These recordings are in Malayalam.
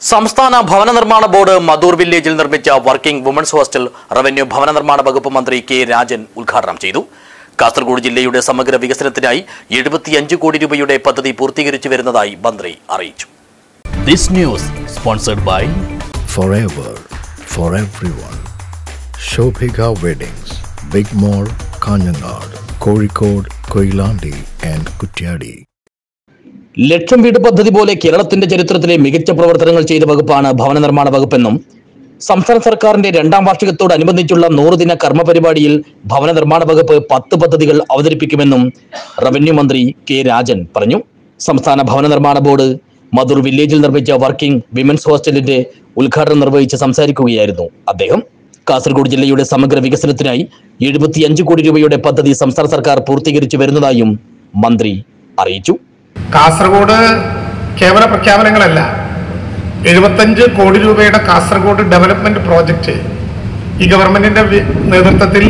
സംസ്ഥാന ഭവന നിർമ്മാണ ബോർഡ് മധൂർ വില്ലേജിൽ നിർമ്മിച്ച വർക്കിംഗ് വുമൺസ് ഹോസ്റ്റൽ റവന്യൂ ഭവന നിർമ്മാണ വകുപ്പ് മന്ത്രി കെ രാജൻ ഉദ്ഘാടനം ചെയ്തു കാസർഗോഡ് ജില്ലയുടെ സമഗ്ര വികസനത്തിനായി എഴുപത്തിയഞ്ച് കോടി രൂപയുടെ പദ്ധതി പൂർത്തീകരിച്ചു വരുന്നതായി മന്ത്രി അറിയിച്ചു this news sponsored by forever for everyone. Shobhika Weddings, Big Mall, Kanyanad, Kozhikode, Koilandi and Kutyadi. ലക്ഷം വീട് പദ്ധതി പോലെ കേരളത്തിന്റെ ചരിത്രത്തിലെ മികച്ച പ്രവർത്തനങ്ങൾ ചെയ്ത വകുപ്പാണ് ഭവന നിർമ്മാണ വകുപ്പെന്നും സംസ്ഥാന സർക്കാരിന്റെ രണ്ടാം വാർഷികത്തോടനുബന്ധിച്ചുള്ള നൂറുദിന കർമ്മ പരിപാടിയിൽ ഭവന നിർമ്മാണ വകുപ്പ് പത്ത് പദ്ധതികൾ അവതരിപ്പിക്കുമെന്നും റവന്യൂ മന്ത്രി കെ രാജൻ പറഞ്ഞു സംസ്ഥാന ഭവന നിർമ്മാണ ബോർഡ് മധുർ വില്ലേജിൽ നിർമ്മിച്ച വർക്കിംഗ് വിമൻസ് ഹോസ്റ്റലിന്റെ ഉദ്ഘാടനം നിർവഹിച്ച് സംസാരിക്കുകയായിരുന്നു അദ്ദേഹം കാസർഗോഡ് ജില്ലയുടെ സമഗ്ര വികസനത്തിനായി എഴുപത്തിയഞ്ച് കോടി രൂപയുടെ പദ്ധതി സംസ്ഥാന സർക്കാർ പൂർത്തീകരിച്ചു വരുന്നതായും മന്ത്രി അറിയിച്ചു കാസർഗോഡ് കേവല പ്രഖ്യാപനങ്ങളല്ല എഴുപത്തഞ്ച് കോടി രൂപയുടെ കാസർഗോഡ് ഡെവലപ്മെന്റ് പ്രോജക്റ്റ് ഈ ഗവൺമെന്റിന്റെ വി- നേതൃത്വത്തിൽ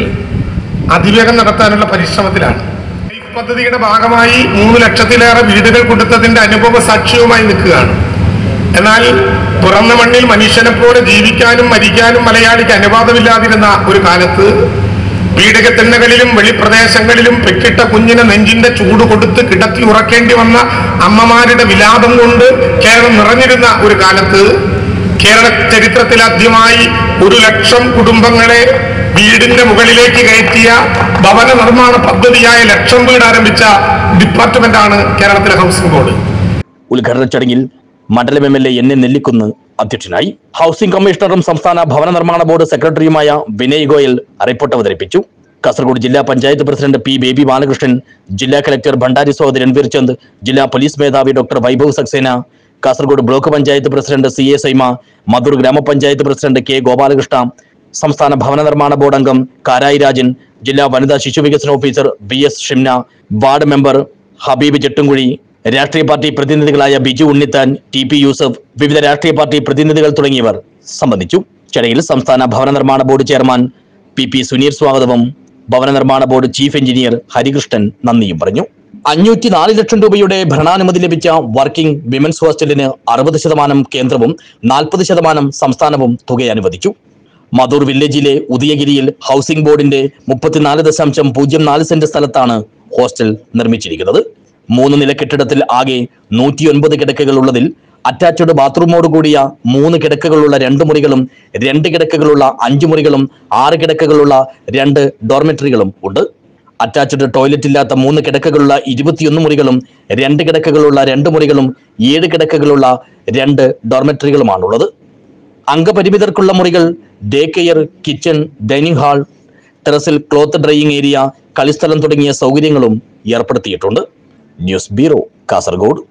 അതിവേഗം നടത്താനുള്ള പരിശ്രമത്തിലാണ് ലൈഫ് പദ്ധതിയുടെ ഭാഗമായി മൂന്ന് ലക്ഷത്തിലേറെ വീടുകൾ കൊടുത്തതിന്റെ അനുഭവ സാക്ഷ്യവുമായി നിൽക്കുകയാണ് എന്നാൽ തുറന്ന മണ്ണിൽ മനുഷ്യനെ പോലെ ജീവിക്കാനും മരിക്കാനും മലയാളിക്ക് അനുവാദമില്ലാതിരുന്ന ഒരു കാലത്ത് പീഡകത്തിണ്ണകളിലും വെളിപ്രദേശങ്ങളിലും പെക്കിട്ട കുഞ്ഞിനെ നെഞ്ചിന്റെ ചൂട് കൊടുത്ത് കിടത്തി ഉറക്കേണ്ടി വന്ന അമ്മമാരുടെ വിലാപം കൊണ്ട് കേരളം നിറഞ്ഞിരുന്ന ഒരു കാലത്ത് കേരള ചരിത്രത്തിൽ ആദ്യമായി ഒരു ലക്ഷം കുടുംബങ്ങളെ വീടിന്റെ മുകളിലേക്ക് കയറ്റിയ ഭവന നിർമ്മാണ പദ്ധതിയായ ലക്ഷം വീട് ആരംഭിച്ച ഡിപ്പാർട്ട്മെന്റാണ് കേരളത്തിലെ ഹൗസിംഗ് ബോർഡ് ഉദ്ഘാടന ചടങ്ങിൽ മണ്ഡലം M L A N A Nellikkunnu അധ്യക്ഷനായി ഹൗസിംഗ് കമ്മീഷണറും സംസ്ഥാന ഭവന നിർമ്മാണ ബോർഡ് സെക്രട്ടറിയുമായ വിനയ് ഗോയൽ റിപ്പോർട്ട് അവതരിപ്പിച്ചു കാസർഗോഡ് ജില്ലാ പഞ്ചായത്ത് പ്രസിഡന്റ് പി ബേബി ബാലകൃഷ്ണൻ ജില്ലാ കലക്ടർ ഭണ്ഡാരി സഹോദരൻ രൺവീർ ചന്ദ് ജില്ലാ പോലീസ് മേധാവി doctor Vaibhav Saxena Kasaragod block panchayat president C A Saima Madhur ഗ്രാമപഞ്ചായത്ത് പ്രസിഡന്റ് കെ ഗോപാലകൃഷ്ണ സംസ്ഥാന ഭവന നിർമ്മാണ ബോർഡ് അംഗം കാരായി രാജൻ ജില്ലാ വനിതാ ശിശു വികസന officer V S Shimna ward member Habeeb Chettumkuzhi രാഷ്ട്രീയ പാർട്ടി പ്രതിനിധികളായ ബിജു ഉണ്ണിത്താൻ ടി പി യൂസഫ് വിവിധ രാഷ്ട്രീയ പാർട്ടി പ്രതിനിധികൾ തുടങ്ങിയവർ സംബന്ധിച്ചു ചടങ്ങിൽ സംസ്ഥാന ഭവന നിർമ്മാണ board chairman P P Suneer സ്വാഗതവും ഭവന നിർമ്മാണ ബോർഡ് ചീഫ് എഞ്ചിനീയർ ഹരികൃഷ്ണൻ നന്ദിയും പറഞ്ഞു അഞ്ഞൂറ്റി നാല് ലക്ഷം രൂപയുടെ ഭരണാനുമതി ലഭിച്ച വർക്കിംഗ് വിമൻസ് ഹോസ്റ്റലിന് അറുപത് ശതമാനം കേന്ദ്രവും നാൽപ്പത് ശതമാനം സംസ്ഥാനവും തുക അനുവദിച്ചു മധൂർ വില്ലേജിലെ ഉദയഗിരിയിൽ ഹൗസിംഗ് ബോർഡിന്റെ മുപ്പത്തിനാല് ദശാംശം പൂജ്യം നാല് സെന്റ് സ്ഥലത്താണ് ഹോസ്റ്റൽ നിർമ്മിച്ചിരിക്കുന്നത് മൂന്ന് നില കെട്ടിടത്തിൽ ആകെ നൂറ്റിയൊൻപത് കിടക്കകൾ ഉള്ളതിൽ അറ്റാച്ച്ഡ് ബാത്റൂമോട് കൂടിയ മൂന്ന് കിടക്കകളുള്ള രണ്ട് മുറികളും രണ്ട് കിടക്കകളുള്ള അഞ്ച് മുറികളും ആറ് കിടക്കകളുള്ള രണ്ട് ഡോർമെറ്ററികളും ഉണ്ട് അറ്റാച്ച്ഡ് ടോയ്ലറ്റ് ഇല്ലാത്ത മൂന്ന് കിടക്കകളുള്ള ഇരുപത്തിയൊന്ന് മുറികളും രണ്ട് കിടക്കകളുള്ള രണ്ട് മുറികളും ഏഴ് കിടക്കകളുള്ള രണ്ട് ഡോർമെറ്ററികളുമാണുള്ളത് അംഗപരിമിതർക്കുള്ള മുറികൾ day care kitchen dining hall ടെറസിൽ ക്ലോത്ത് ഡ്രൈയിങ് ഏരിയ കളിസ്ഥലം തുടങ്ങിയ സൗകര്യങ്ങളും ഏർപ്പെടുത്തിയിട്ടുണ്ട് ന്യൂസ് ബ്യൂറോ കാസർഗോഡ്